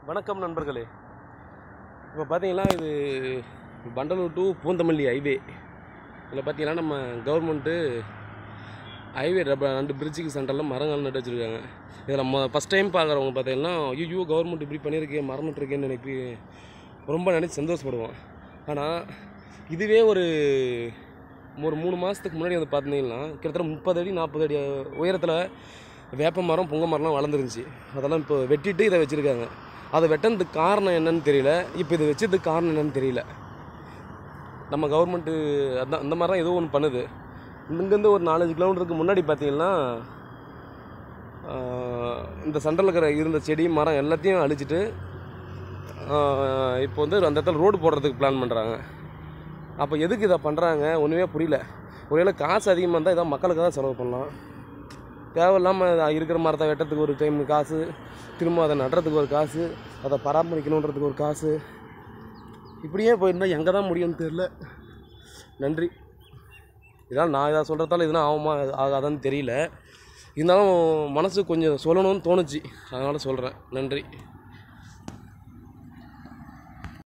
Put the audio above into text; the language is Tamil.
வணக்கம் நண்பர்களே இப்போ பார்த்தீங்கன்னா இது பண்டலூர் டு பூந்தமல்லி ஹைவே இதில் பார்த்தீங்கன்னா நம்ம கவர்மெண்ட்டு ஹைவே ரெண்டு பிரிட்ஜுக்கு சென்டரில் மரங்கள் நட்டு வச்சுருக்காங்க இதில் நம்ம ஃபஸ்ட் டைம் பார்க்குறவங்க பார்த்தீங்கன்னா ஐயோ கவர்மெண்ட் இப்படி பண்ணியிருக்கேன் மரம் நட்டுருக்கேன்னு நினைப்பி ரொம்ப நினச்சி சந்தோஷப்படுவோம் ஆனால் இதுவே ஒரு ஒரு மூணு மாதத்துக்கு முன்னாடி வந்து பார்த்தீங்கன்னா கிட்டத்தட்ட முப்பது அடி நாற்பது அடி உயரத்தில் வேப்ப மரம் புங்க மரம்லாம் வளர்ந்துருந்துச்சு அதெல்லாம் இப்போ வெட்டிட்டு இதை வச்சுருக்காங்க அதை வெட்டினதுக்கு காரணம் என்னன்னு தெரியல இப்போ இது வச்சதுக்கு காரணம் என்னன்னு தெரியல நம்ம கவர்மெண்ட்டு அதான் இந்த மாதிரி தான் ஏதோ ஒன்று பண்ணுது இங்கேருந்து ஒரு நாலஞ்சு கிலோமீட்டருக்கு முன்னாடி பார்த்தீங்கன்னா ஆஹ், இந்த சென்டரில் இருக்கிற இருந்த செடி மரம் எல்லாத்தையும் அழிச்சிட்டு ஆஹ், இப்போ வந்து அந்த இடத்துல ரோடு போடுறதுக்கு பிளான் பண்ணுறாங்க அப்போ எதுக்கு இதை பண்ணுறாங்க ஒன்றுமே புரியல ஒருவேளை காசு அதிகமாக இருந்தால் இதான் மக்களுக்கு தான் செலவு பண்ணலாம் தேவையில்லாமல் இருக்கிற மரத்தை வெட்டுறதுக்கு ஒரு டைம் காசு திரும்ப அதை நடுறதுக்கு ஒரு காசு அதை பராமரிக்கணுன்றதுக்கு ஒரு காசு இப்படியே போயிருந்தால் எங்கே தான் முடியும்னு தெரில நன்றி இதனால் நான் இதை சொல்கிறதால இதெல்லாம் ஆகுமா ஆகாதான்னு தெரியல இருந்தாலும் மனசு கொஞ்சம் சொல்லணும்னு தோணுச்சு அதனால் சொல்கிறேன் நன்றி